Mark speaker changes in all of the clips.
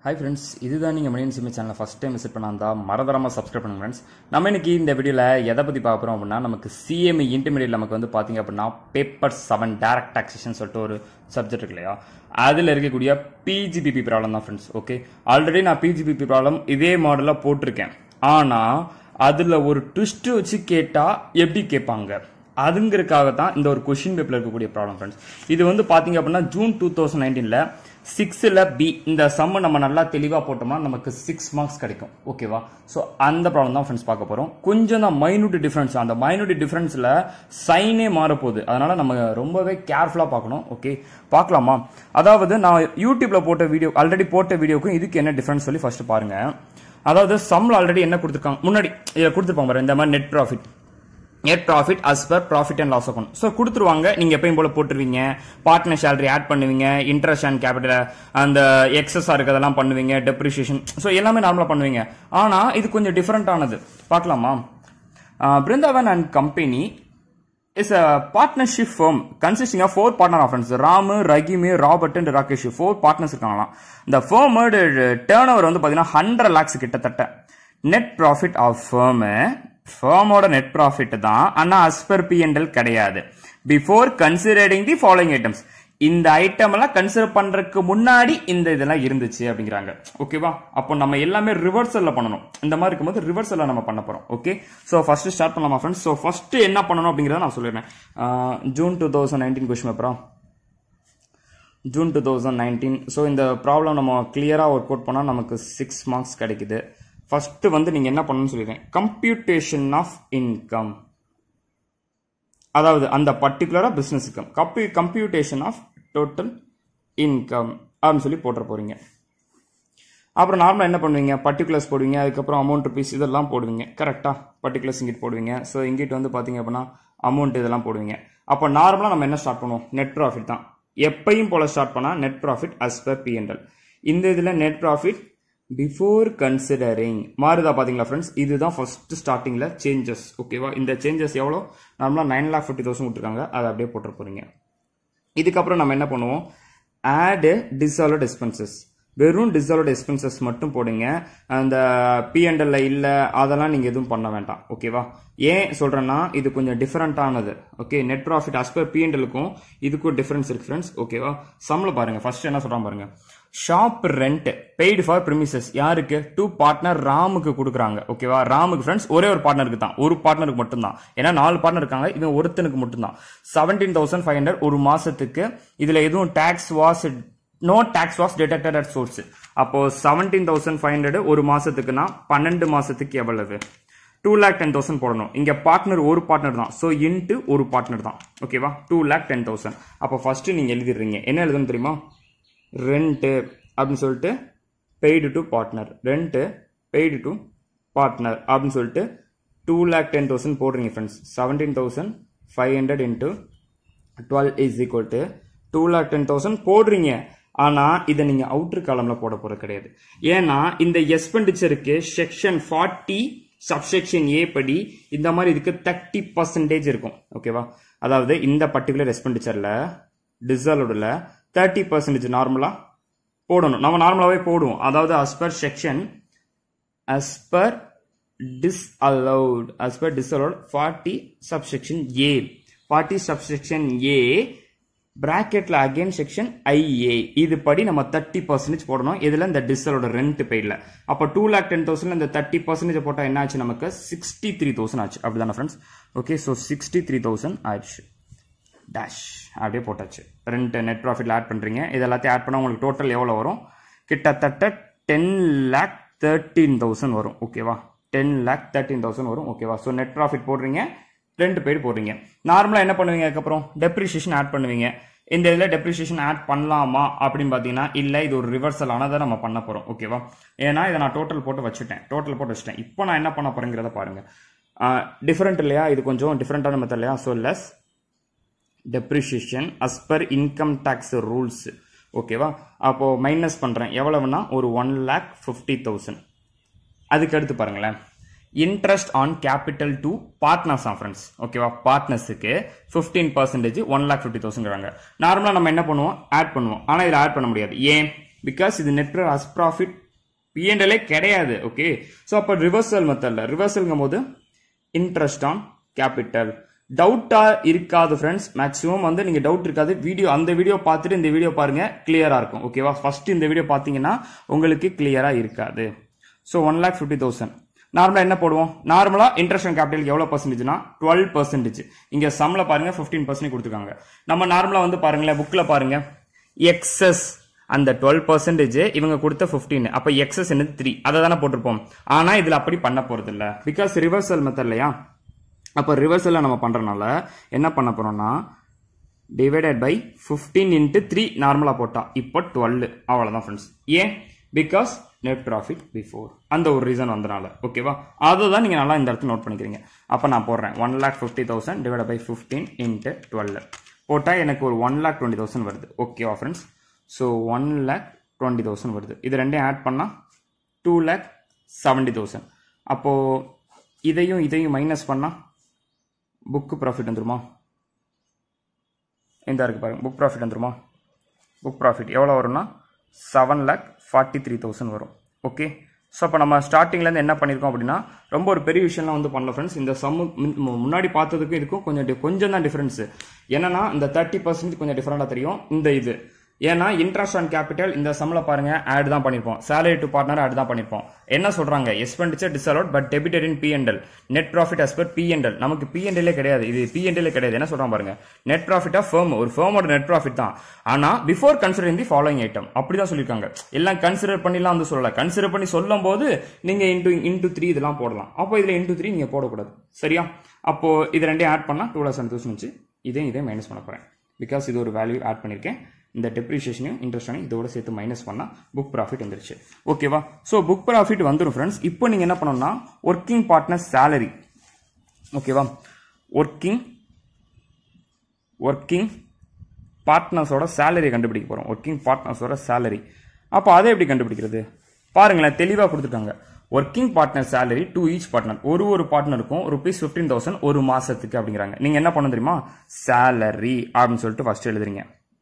Speaker 1: hi friends இதுதான் நீங்கள் மணியன் சிம்மி சேனலை ஃபஸ்ட் டைம் விசிட் பண்ணாந்தா மறந்துடாமல் சப்ஸ்கிரைப் பண்ணுங்க ஃப்ரெண்ட்ஸ் நம்ம இன்னைக்கு இந்த வீடியோவில் எதை பற்றி பார்க்குறோம் அப்படின்னா நமக்கு சிஎம்இ இன்டர்மீடியட் நமக்கு வந்து பார்த்தீங்க அப்படின்னா பேப்பர் செவன் டேரக்ட் டாக்ஸேஷன் சொல்லிட்டு ஒரு சப்ஜெக்ட் இருக்கு இல்லையா அதில் இருக்கக்கூடிய பிஜிபிபி ப்ராப்ளம் தான் ஃப்ரெண்ட்ஸ் ஓகே ஆல்ரெடி நான் பிஜிபிபி ப்ராப்ளம் இதே மாடலில் போட்டிருக்கேன் ஆனால் அதில் ஒரு ட்விஸ்ட் வச்சு கேட்டால் எப்படி கேட்பாங்க அதுங்கிறதுக்காக தான் இந்த ஒரு கொஷின் பேப்பர்ல இருக்கக்கூடிய ப்ராப்ளம் ஃப்ரெண்ட்ஸ் இது வந்து பாத்தீங்க அப்படின்னா ஜூன் டூ தௌசண்ட் நைன்டீன்ல சிக்ஸ்ல பி இந்த சம் நம்ம நல்லா தெளிவா போட்டோம்னா நமக்கு சிக்ஸ் மார்க்ஸ் கிடைக்கும் ஓகேவா ஸோ அந்த ப்ராப்ளம் தான் ஃப்ரெண்ட்ஸ் பார்க்க போறோம் கொஞ்சம் தான் மைனூட் டிஃபரன்ஸ் அந்த மைனூட் டிஃபரன்ஸ்ல சைனே மாறப்போகுது அதனால நம்ம ரொம்பவே கேர்ஃபுல்லா பார்க்கணும் ஓகே பார்க்கலாமா அதாவது நான் யூடியூப்ல போட்ட வீடியோ ஆல்ரெடி போட்ட வீடியோக்கும் இதுக்கு என்ன டிஃபரன்ஸ் சொல்லி ஃபர்ஸ்ட் பாருங்க அதாவது சம்ல ஆல்ரெடி என்ன கொடுத்துருக்காங்க முன்னாடி இதில் கொடுத்துருப்பாங்க பாருங்க இந்த மாதிரி net profit net profit as per profit and loss account so கொடுத்துருவாங்க நீங்க எப்பயும் போல போட்டுருவீங்க பார்ட்னர் சேலரி ஆட் பண்ணுவீங்க இன்ட்ரெஸ்ட் அண்ட் கேபிட்டல் அந்த எக்ஸஸா இருக்கிறதெல்லாம் பண்ணுவீங்க டெப்ரிசியேஷன் ஸோ எல்லாமே நார்மலா பண்ணுவீங்க ஆனா இது கொஞ்சம் டிஃப்ரெண்ட் ஆனது பார்க்கலாமா Brindavan and company is a partnership firm consisting of four partner of friends Ramu Rahimi Robert and Rakesh four partners இருக்காங்களாம் இந்த ஃபர்மோட டேர்ன் ஓவர் வந்து பார்த்தீங்கன்னா ஹண்ட்ரட் லேக்ஸ் கிட்டத்தட்ட நெட் ப்ராஃபிட் ஆஃப் ஃபர்மு ஃபர்மோட நெட் ப்ராஃபிட் தான் ஆனால் அஸ் பர் பிஎன்எல் கிடையாது before considering the following items இந்த ஐட்டம் எல்லாம் கன்சிடர் பண்றதுக்கு முன்னாடி இந்த இதெல்லாம் இருந்துச்சு அப்படிங்கிறாங்க ஓகேவா அப்போ நம்ம எல்லாமே ரிவர்சல்ல பண்ணணும் இந்த மாதிரி இருக்கும்போது ரிவர்சல்ல நம்ம பண்ண போறோம் ஓகே ஸோ ஃபர்ஸ்ட் ஸ்டார்ட் பண்ணலாமா ஃப்ரெண்ட்ஸ் ஸோ ஃபர்ஸ்ட் என்ன பண்ணணும் அப்படிங்கிறத நான் சொல்லிடுறேன் June two thousand nineteen question பேப்பரா June two thousand nineteen so இந்த ப்ராப்ளம் நம்ம கிளியராக ஒர்க் அவுட் பண்ணால் நமக்கு சிக்ஸ் மார்க்ஸ் கிடைக்குது ஃபர்ஸ்ட் வந்து நீங்க என்ன பண்ணணும்னு சொல்லிடுறேன் கம்ப்யூட்டேஷன் ஆஃப் இன்கம் அதாவது அந்த பர்டிகுலரா business income compu computation of total income அப்படின்னு சொல்லி போட்டுற போறீங்க அப்புறம் நார்மலாக என்ன பண்ணுவீங்க பர்டிகுலர்ஸ் போடுவீங்க அதுக்கப்புறம் அமௌண்ட் ருபீஸ் இதெல்லாம் போடுவீங்க கரெக்டாக பர்டிகுலர்ஸ் இங்கிட்டு போடுவீங்க ஸோ இங்கிட்டு வந்து பார்த்தீங்க அப்படின்னா அமௌண்ட் இதெல்லாம் போடுவீங்க அப்போ நார்மலாக நம்ம என்ன ஸ்டார்ட் பண்ணுவோம் நெட் ப்ராஃபிட் தான் எப்பயும் போல ஸ்டார்ட் பண்ணால் net profit as per P N L இந்த இதில் நெட் ப்ராஃபிட் பிஃபோர் கன்சிடரிங் மாறுதா பாத்தீங்களா ஃப்ரெண்ட்ஸ் இதுதான் ஃபர்ஸ்ட் ஸ்டார்டிங்ல சேஞ்சஸ் ஓகேவா இந்த சேஞ்சஸ் எவ்வளோ நார்மலாக நைன் லேக் ஃபிஃப்டி தௌசண்ட் விட்டுருக்காங்க அதை அப்படியே போட்டு போறீங்க இதுக்கப்புறம் நம்ம என்ன பண்ணுவோம் ஆட் டிசால்வட் எக்ஸ்பென்சஸ் வெறும் டிசால்வட் எக்ஸ்பென்சஸ் மட்டும் போடுங்க அந்த பிஎன்எல்ல இல்லை அதெல்லாம் நீங்கள் எதுவும் பண்ண வேண்டாம் ஓகேவா ஏன் சொல்கிறேன்னா இது கொஞ்சம் டிஃப்ரெண்ட்டானது okay net profit as per பிஎன்எலுக்கும் இதுக்கும் டிஃப்ரென்ஸ் இருக்கு ஃப்ரெண்ட்ஸ் ஓகேவா சம்மில் பாருங்க ஃபர்ஸ்ட் என்ன சொல்கிறான் பாருங்க shop rent paid for premises யாருக்கு டூ பார்ட்னர் ராமுக்கு கொடுக்குறாங்க ஓகேவா ராமுக்கு ஃப்ரெண்ட்ஸ் ஒரே ஒரு பார்ட்னருக்கு தான் ஒரு பார்ட்னருக்கு மட்டும்தான் ஏன்னா நாலு பார்ட்னர் இருக்காங்க இவன் ஒருத்தனுக்கு மட்டும்தான் செவன்டீன் தௌசண்ட் ஃபைவ் ஹண்ட்ரட் ஒரு மாசத்துக்கு இதுல எதுவும் tax was no tax was deducted at source அப்போ செவன்டீன் தௌசண்ட் ஃபைவ் ஹண்ட்ரட் ஒரு மாசத்துக்குன்னா பன்னெண்டு மாசத்துக்கு எவ்வளவு டூ லேக் டென் தௌசண்ட் போடணும் இங்க பார்ட்னர் ஒரு பார்ட்னர் தான் ஸோ இன்ட்டு ஒரு பார்ட்னர் தான் ஓகேவா டூ லேக் டென் தௌசண்ட் அப்போ ஃபர்ஸ்ட் நீங்க எழுதிடுறீங்க என்ன எழுதணும் தெரியுமா ரெண்ட்டு அப்படின்னு சொல்லிட்டு paid to partner rent paid to partner அப்படின்னு சொல்லிட்டு டூ லேக் டென் தௌசண்ட் போடுறீங்க friends seventeen thousand five hundred into twelve is equal to two lakh ten thousand போடுறீங்க ஆனால் இதை நீங்கள் அவுட்ரு காலமில் போட போகிறது கிடையாது ஏன்னா இந்த எக்ஸ்பெண்டிச்சருக்கு செக்ஷன் ஃபார்ட்டி சப்செக்ஷன் ஏ படி இந்த மாதிரி இதுக்கு தேர்ட்டி பர்சன்டேஜ் இருக்கும் ஓகேவா அதாவது இந்த பர்டிகுலர் எக்ஸ்பெண்டிச்சரில் டிசல்வ்டில் தேர்ட்டி பர்சன்டேஜ் நார்மலாக போடணும் நம்ம நார்மலாகவே போடுவோம் அதாவது as per section as per disallowed as per disallowed forty subsection A forty subsection A பிராக்கெட்ல அகைன் செக்ஷன் ஐஏ இது படி நம்ம தேர்ட்டி பர்சன்டேஜ் போடணும் இதுல இந்த டிஸ்அலோட ரெண்ட் பெய்ட்ல அப்ப டூ லேக் டென் தௌசண்ட் இந்த தேர்ட்டி பர்சன்டேஜ் போட்டா என்ன ஆச்சு நமக்கு சிக்ஸ்டி த்ரீ தௌசண்ட் ஆச்சு அப்படிதானே friends okay so sixty three thousand ஆயிடுச்சு டேஷ் அப்படியே போட்டாச்சு ரெண்டு நெட் ப்ராஃபிட்ல ஆட் பண்றீங்க இது எல்லாத்தையும் ஆட் பண்ணா உங்களுக்கு டோட்டல் எவ்வளோ வரும் கிட்டத்தட்ட டென் லேக் தேர்ட்டீன் தௌசண்ட் வரும் ஓகேவா டென் லேக் தேர்ட்டீன் தௌசண்ட் வரும் ஓகேவா ஸோ நெட் ப்ராஃபிட் போடுறீங்க ரெண்டு பேர் போடுறீங்க நார்மலாக என்ன பண்ணுவீங்க அதுக்கப்புறம் டெப்ரிசியேஷன் ஆட் பண்ணுவீங்க இந்த இதில் டெப்ரிசியேஷன் ஆட் பண்ணலாமா அப்படின்னு பார்த்தீங்கன்னா இல்லை இது ஒரு ரிவர்சல் ஆனதை நம்ம பண்ண போகிறோம் ஓகேவா ஏன்னா இதை நான் டோட்டல் போட்டு வச்சுட்டேன் டோட்டல் போட்டு வச்சுட்டேன் இப்போ நான் என்ன பண்ண போறேங்கிறத பாருங்க டிஃப்ரெண்ட் இல்லையா இது கொஞ்சம் டிஃப்ரெண்டான மெத்தட் இல்லையா so less depreciation as per income tax rules ஓகேவா அப்போ மைனஸ் பண்றேன் எவ்வளவுனா ஒரு ஒன் லேக் ஃபிஃப்டி தௌசண்ட் அதுக்கு அடுத்து பாருங்களேன் interest on capital to partners on friends ஓகேவா பார்ட்னர்ஸுக்கு fifteen percentage one lakh fifty தௌசண்ட்ங்கிறாங்க நார்மலாக நம்ம என்ன பண்ணுவோம் ஆட் பண்ணுவோம் ஆனால் இதில் ஆட் பண்ண முடியாது ஏன் பிகாஸ் இது நெட் அஸ் ப்ராஃபிட் பிஎன்எல்ஏ கிடையாது ஓகே ஸோ அப்போ ரிவர்சல் மெத்தட்ல ரிவர்சல்ங்கும் போது இன்ட்ரெஸ்ட் ஆன் கேபிட்டல் டவுட்டா இருக்காது ஃப்ரெண்ட்ஸ் மேக்ஸிமம் வந்து நீங்க டவுட் இருக்காது வீடியோ அந்த வீடியோ பார்த்துட்டு இந்த வீடியோ பாருங்க கிளியரா இருக்கும் ஓகேவா ஃபர்ஸ்ட் இந்த வீடியோ பார்த்தீங்கன்னா உங்களுக்கு கிளியரா இருக்காது so one lakh fifty thousand நார்மலா என்ன போடுவோம் நார்மலா இன்ட்ரெஸ்ட் ஆன் கேபிட்டல் எவ்வளவு பர்சன்டேஜ்னா டுவெல் பர்சன்டேஜ் இங்க சம்ல பாருங்க ஃபிஃப்டீன் பர்சன்ட் கொடுத்துருக்காங்க நம்ம நார்மலா வந்து பாருங்களேன் புக்ல பாருங்க எக்ஸஸ் அந்த டுவெல் பர்சன்டேஜ் இவங்க கொடுத்த ஃபிஃப்டீன் அப்ப எக்ஸஸ் என்னது த்ரீ அதை தானே போட்டிருப்போம் ஆனா இதுல அப்படி பண்ண போறது இல்ல பிகாஸ் ரிவர்சல் மெத்தட் இல்லையா அப்போ ரிவர்சலில் நம்ம பண்ணுறனால என்ன பண்ண போகிறோம்னா divided by fifteen into three நார்மலாக போட்டா இப்போ டுவெல் அவ்வளோதான் ஃப்ரெண்ட்ஸ் ஏன் பிகாஸ் நெட் ப்ராஃபிட் பிஃபோர் அந்த ஒரு ரீசன் வந்தனால ஓகேவா அதை தான் நீங்கள் நல்லா இந்த இடத்துல நோட் பண்ணிக்கிறீங்க அப்போ நான் போடுறேன் one lakh fifty thousand divide by fifteen into twelve போட்டால் எனக்கு ஒரு ஒன் லேக் டுவெண்ட்டி தௌசண்ட் வருது ஓகேவா friends so one lakh twenty thousand வருது இது ரெண்டையும் ஆட் பண்ணால் டூ லேக் செவன்ட்டி தௌசண்ட் அப்போது இதையும் இதையும் மைனஸ் பண்ணால் புக்கு ப்ராஃபிட் வந்துருமா இந்த இருக்கு பாருங்க புக் ப்ராஃபிட் வந்துருமா புக் ப்ராஃபிட் எவ்வளோ வரும்னா seven lakh forty three thousand வரும் ஓகே ஸோ அப்போ நம்ம ஸ்டார்டிங்லேருந்து என்ன பண்ணியிருக்கோம் அப்படின்னா ரொம்ப ஒரு பெரிய விஷயம்லாம் வந்து பண்ணல ஃப்ரெண்ட்ஸ் இந்த சம்மு முன்னாடி பார்த்ததுக்கும் இதுக்கும் கொஞ்சம் di- கொஞ்சம் தான் டிஃப்ரென்ஸு என்னன்னா இந்த தேர்ட்டி பர்சன்ட் கொஞ்சம் டிஃப்ரெண்டாக தெரியும் இந்த இது ஏன்னா இன்ட்ரெஸ்ட் ஆன் கேபிட்டல் இந்த சம்ல பாருங்க ஆட் தான் பண்ணிருப்போம் salary டு பார்ட்னர் ஆட் தான் பண்ணிருப்போம் என்ன சொல்றாங்க expenditure disallowed but debited in PNL net profit as per PNL நமக்கு பிஎன்எல்லே கிடையாது இது பிஎன்எல்லே கிடையாது என்ன சொல்றாங்க பாருங்க நெட் ப்ராஃபிட் ஆஃப் ஃபர்ம் ஒரு ஃபர்மோட நெட் ப்ராஃபிட் தான் ஆனா before considering the following item அப்படிதான் சொல்லியிருக்காங்க எல்லாம் கன்சிடர் பண்ணிலாம் வந்து சொல்லல கன்சிடர் பண்ணி சொல்லும் போது நீங்க இன்டூ இன்டூ த்ரீ இதெல்லாம் போடலாம் அப்போ இதுல இன்டூ த்ரீ நீங்க போடக்கூடாது சரியா அப்போ இது ரெண்டையும் ஆட் பண்ணா டூ லேக் செவன் தௌசண்ட் வச்சு இதையும் இதையும் மைனஸ் பண்ண போறேன் பிகாஸ் இது ஒரு வேல்யூ ஆட் பண்ணியிருக்கேன் இந்த டெப்ரிஷியேஷனையும் இன்ட்ரெஸ்டையும் இதோட சேர்த்து மைனஸ் பண்ணால் புக் ப்ராஃபிட் வந்துருச்சு ஓகேவா ஸோ புக் ப்ராஃபிட் வந்துடும் ஃப்ரெண்ட்ஸ் இப்போ நீங்கள் என்ன பண்ணணும்னா ஒர்க்கிங் பார்ட்னர் சேலரி ஓகேவா ஒர்க்கிங் ஒர்க்கிங் பார்ட்னர்ஸோட சேலரியை கண்டுபிடிக்க போகிறோம் ஒர்க்கிங் பார்ட்னர்ஸோட சேலரி அப்போ அதை எப்படி கண்டுபிடிக்கிறது பாருங்களேன் தெளிவாக கொடுத்துருக்காங்க working partner salary to each partner ஒரு ஒரு பார்ட்னருக்கும் ருபீஸ் ஃபிஃப்டீன் தௌசண்ட் ஒரு மாசத்துக்கு அப்படிங்கிறாங்க நீங்கள் என்ன பண்ண தெரியுமா சேலரி அப்படின்னு சொல்லிட்டு ஃபர்ஸ்ட் எழுதுறீங்க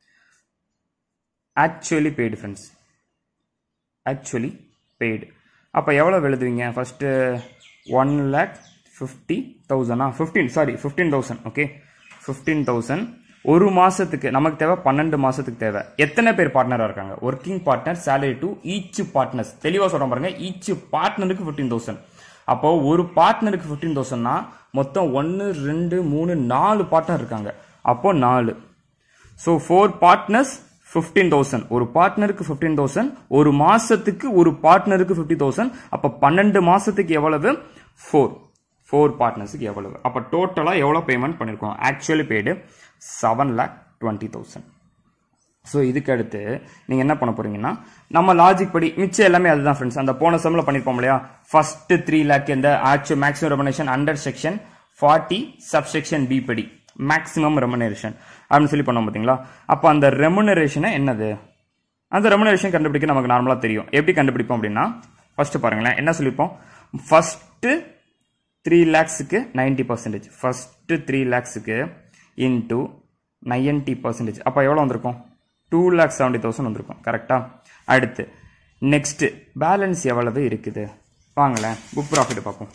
Speaker 1: actually paid friends actually paid அப்போ எவ்வளோ எழுதுவீங்க ஃபஸ்ட்டு ஒன் லேக் ஃபிஃப்டி தௌசண்டா fifteen sorry fifteen thousand okay fifteen thousand ஒரு மாசத்துக்கு நமக்கு தேவை பன்னெண்டு மாசத்துக்கு தேவை எத்தனை பேர் பார்ட்னரா இருக்காங்க working partner salary to each partners தெளிவா சொல்றேன் பாருங்க ஈச் பார்ட்னருக்கு ஃபிஃப்டீன் தௌசண்ட் அப்போ ஒரு பார்ட்னருக்கு ஃபிஃப்டீன் தௌசண்ட்னா மொத்தம் ஒன்று ரெண்டு மூணு நாலு பார்ட்னர் இருக்காங்க அப்போ நாலு so four partners fifteen thousand ஒரு பார்ட்னருக்கு ஃபிஃப்டீன் தௌசண்ட் ஒரு மாசத்துக்கு ஒரு பார்ட்னருக்கு ஃபிஃப்டி தௌசண்ட் அப்போ பன்னெண்டு மாசத்துக்கு எவ்வளவு ஃபோர் ஃபோர் பார்ட்னர்ஸுக்கு எவ்வளவு அப்போ டோட்டலாக எவ்வளோ பேமெண்ட் பண்ணியிருக்கோம் actually paid seven lakh twenty thousand so இதுக்கு அடுத்து நீங்கள் என்ன பண்ண போறீங்கன்னா நம்ம லாஜிக் படி மிச்சம் எல்லாமே அதுதான் ஃப்ரெண்ட்ஸ் அந்த போன செம்ல பண்ணியிருப்போம் இல்லையா ஃபர்ஸ்ட் த்ரீ லேக் இந்த actual maximum remuneration under section forty subsection B படி மேக்ஸிமம் ரெமனேஷன் அப்படின்னு சொல்லி பண்ணோம் பார்த்தீங்களா அப்போ அந்த ரெமுனரேஷனை என்னது அந்த ரெமுனரேஷன் கண்டுபிடிக்க நமக்கு நார்மலாக தெரியும் எப்படி கண்டுபிடிப்போம் அப்படின்னா ஃபர்ஸ்ட் பாருங்களேன் என்ன சொல்லியிருப்போம் ஃபர்ஸ்ட் த்ரீ லேக்ஸுக்கு நைன்டி பர்சன்டேஜ் ஃபர்ஸ்ட் த்ரீ லேக்ஸுக்கு இன்டூ நைன்டி பர்சன்டேஜ் அப்போ எவ்வளோ வந்திருக்கும் டூ லேக் செவன்டி தௌசண்ட் வந்திருக்கும் கரெக்டா அடுத்து நெக்ஸ்ட் பேலன்ஸ் எவ்வளவு இருக்குது வாங்களேன் புக் ப்ராஃபிட் பார்ப்போம்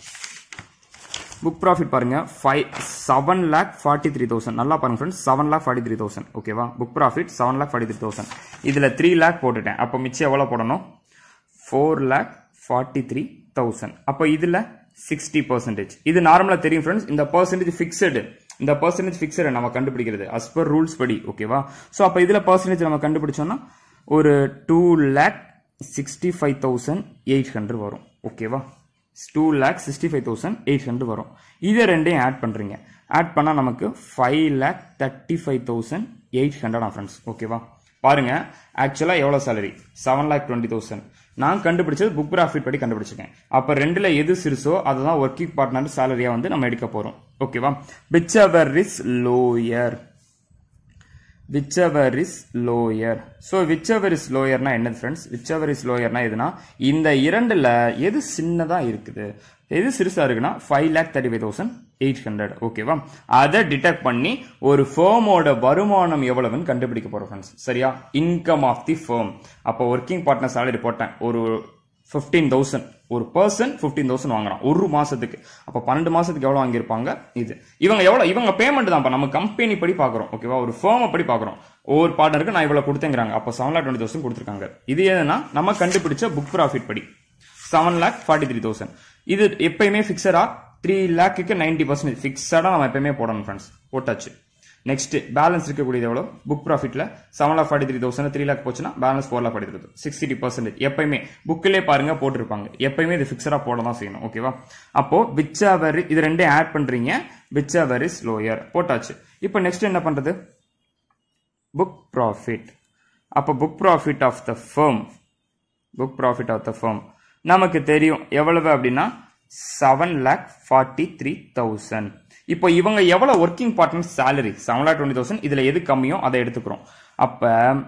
Speaker 1: புக் ப்ராஃபிட் பாருங்க five seven lakh forty three thousand நல்லா பாருங்க friends seven lakh forty three thousand ஓகேவா book profit seven lakh forty three thousand இதில் த்ரீ லேக் போட்டுட்டேன் அப்போ மிச்சம் எவ்வளோ போடணும் four lakh forty three thousand அப்போ இதில் சிக்ஸ்டி பர்சன்டேஜ் இது நார்மலாக தெரியும் ஃப்ரெண்ட்ஸ் இந்த பர்சன்டேஜ் ஃபிக்ஸடு இந்த பர்சன்டேஜ் ஃபிக்ஸடு நம்ம கண்டுபிடிக்கிறது அஸ் பர் ரூல்ஸ் படி ஓகேவா ஸோ அப்போ இதில் பர்சன்டேஜ் நம்ம கண்டுபிடிச்சோம்னா ஒரு two lakh sixty five thousand eight hundred வரும் ஓகேவா two lakh sixty five thousand eight hundred வரும் இதை ரெண்டையும் ஆட் பண்ணுறீங்க ஆட் பண்ணால் நமக்கு five lakh thirty five thousand eight hundred friends ஓகேவா பாருங்க ஆக்சுவலாக எவ்வளோ salary seven lakh twenty thousand நான் கண்டுபிடிச்சது புக் ப்ராஃபிட் படி கண்டுபிடிச்சிருக்கேன் அப்போ ரெண்டுல எது சிறுசோ அதுதான் ஒர்க்கிங் பார்ட்னர் சேலரியா வந்து நம்ம எடுக்க போறோம் ஓகேவா whichever is lower whichever is lower so whichever is லோயர்னா என்னது ஃப்ரெண்ட்ஸ் விச் எவர் இஸ் லோயர்னா எதுனா இந்த இரண்டுல எது சின்னதா இருக்குது எது சிறுசா இருக்குன்னா five lakh thirty five thousand eight hundred ஓகேவா அதை டிடெக்ட் பண்ணி ஒரு ஃபேமோட வருமானம் எவ்வளவுன்னு கண்டுபிடிக்க போறோம் ஃப்ரெண்ட்ஸ் சரியா இன்கம் ஆஃப் தி ஃபேம் அப்போ ஒர்க்கிங் பார்ட்னர் சேலரி போட்டேன் ஒரு ஃபிஃப்டீன் தௌசண்ட் ஒரு பர்சன் ஃபிஃப்டீன் தௌசண்ட் வாங்குறான் ஒரு மாசத்துக்கு அப்போ பன்னெண்டு மாசத்துக்கு எவ்வளவு வாங்கியிருப்பாங்க இது இவங்க எவ்வளவு இவங்க பேமெண்ட் தான் நம்ம கம்பெனி படி பாக்குறோம் ஓகேவா ஒரு ஃபேம் படி பாக்குறோம் ஒவ்வொரு பார்ட்னருக்கு நான் இவ்வளவு கொடுத்தேங்கிறாங்க அப்போ செவன் லேக் டுவெண்ட்டி தௌசண்ட் கொடுத்துருக்காங்க இது எதுனா நம்ம கண்டுபிடிச்ச புக் ப்ராஃபிட் படி seven lakh forty three thousand இது எப்பயுமே ஃபிக்ஸடா த்ரீ லேக்குக்கு நைன்டி பர்சன்டேஜ் ஃபிக்ஸடா நம்ம எப்பயுமே போடணும் ஃப்ரெண்ட்ஸ் போட்டாச்சு நெக்ஸ்ட் பேலன்ஸ் இருக்கக்கூடியது எவ்வளோ புக் ப்ராஃபிட்ல seven lakh forty three thousand three lakh போச்சுன்னா balance four lakh forty three sixty percentage எப்பயுமே புக்கிலே பாருங்க போட்டிருப்பாங்க எப்பயுமே இது ஃபிக்ஸடா போட தான் செய்யணும் ஓகேவா அப்போ விச் அவர் இது ரெண்டையும் ஆட் பண்றீங்க விச் அவர் இஸ் லோயர் போட்டாச்சு இப்போ நெக்ஸ்ட் என்ன பண்றது புக் ப்ராஃபிட் அப்போ book profit of the firm book profit of the firm நமக்கு தெரியும் எவ்வளவு அப்படின்னா seven lakh forty three thousand இப்போ இவங்க எவ்வளவு working partner salary seven lakh twenty thousand இதுல எது கம்மியோ அதை எடுத்துக்கிறோம் அப்ப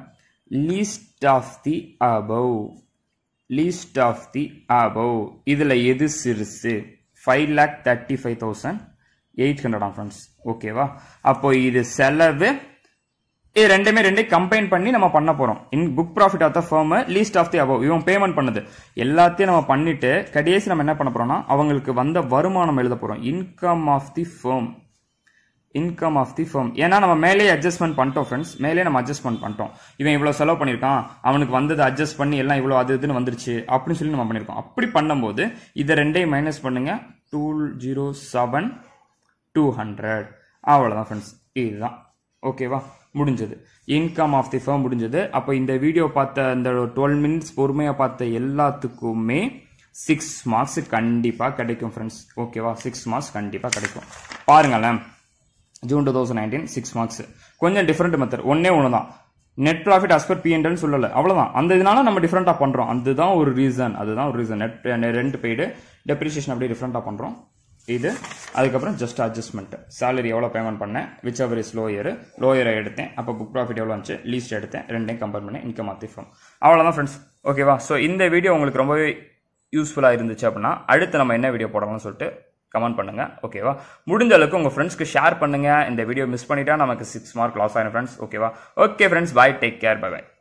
Speaker 1: least of the above least of the above இதுல எது சிறுசு five lakh thirty five thousand eight hundred friends ஓகேவா அப்போ இது செலவு இது ரெண்டுமே ரெண்டே கம்பைன் பண்ணி நம்ம பண்ண போறோம் in book profit of the firm least of the above இவன் பேமெண்ட் பண்ணுது எல்லாத்தையும் நம்ம பண்ணிட்டு கடைசி நம்ம என்ன பண்ண போறோம்னா அவங்களுக்கு வந்த வருமானம் எழுத போறோம் income of the firm income of the firm ஏன்னா நம்ம மேலே அட்ஜஸ்ட்மெண்ட் பண்ணிட்டோம் ஃப்ரெண்ட்ஸ் மேலே நம்ம அட்ஜஸ்ட்மெண்ட் பண்ணிட்டோம் இவன் இவ்வளவு செலவு பண்ணியிருக்கான் அவனுக்கு வந்தது அட்ஜஸ்ட் பண்ணி எல்லாம் இவ்வளவு அது இதுன்னு வந்துருச்சு அப்படின்னு சொல்லி நம்ம பண்ணியிருக்கோம் அப்படி பண்ணும்போது இதை ரெண்டையும் மைனஸ் பண்ணுங்க two zero seven two hundred அவ்வளோதான் ஃப்ரெண்ட்ஸ் இதுதான் ஓகேவா முடிஞ்சது இன்கம் ஆஃப் தி ஃபர்ம் முடிஞ்சது அப்போ இந்த வீடியோ பார்த்த இந்த டுவெல் மினிட்ஸ் பொறுமையாக பார்த்த எல்லாத்துக்குமே சிக்ஸ் மார்க்ஸ் கண்டிப்பாக கிடைக்கும் ஃப்ரெண்ட்ஸ் ஓகேவா சிக்ஸ் மார்க்ஸ் கண்டிப்பாக கிடைக்கும் பாருங்களேன் June two thousand nineteen six marks கொஞ்சம் டிஃப்ரெண்ட் மெத்தட் ஒன்னே ஒன்று தான் நெட் ப்ராஃபிட் அஸ் பர் பிஎன்டல்னு சொல்லல அவ்வளவுதான் அந்த இதனால நம்ம டிஃப்ரெண்டா பண்றோம் அதுதான் ஒரு ரீசன் அதுதான் ஒரு reason net rent paid depreciation அப்படியே டிஃப்ரெண்டா பண்றோம் இது அதுக்கப்புறம் ஜஸ்ட் அட்ஜஸ்ட்மெண்ட் சேலரி எவ்வளோ பேமெண்ட் பண்ணேன் விச் எவர் இஸ் லோயர் லோயரை எடுத்தேன் அப்போ புக் ப்ராஃபிட் எவ்வளோ வந்துச்சு லீஸ்ட் எடுத்தேன் ரெண்டையும் கம்பேர் பண்ணேன் இன்கம் ஆஃப் தி ஃபார்ம் அவ்வளோதான் ஃப்ரெண்ட்ஸ் ஓகேவா ஸோ இந்த வீடியோ உங்களுக்கு ரொம்பவே யூஸ்ஃபுல்லாக இருந்துச்சு அப்படின்னா அடுத்து நம்ம என்ன வீடியோ போடலாம்னு சொல்லிட்டு கமெண்ட் பண்ணுங்க ஓகேவா முடிஞ்ச அளவுக்கு உங்க ஃப்ரெண்ட்ஸ்க்கு ஷேர் பண்ணுங்க இந்த வீடியோ மிஸ் பண்ணிட்டா நமக்கு சிக்ஸ் மார்க் லாஸ் ஆயிடும் ஃப்ரெண்ட்ஸ் ஓகேவா okay friends bye take care bye by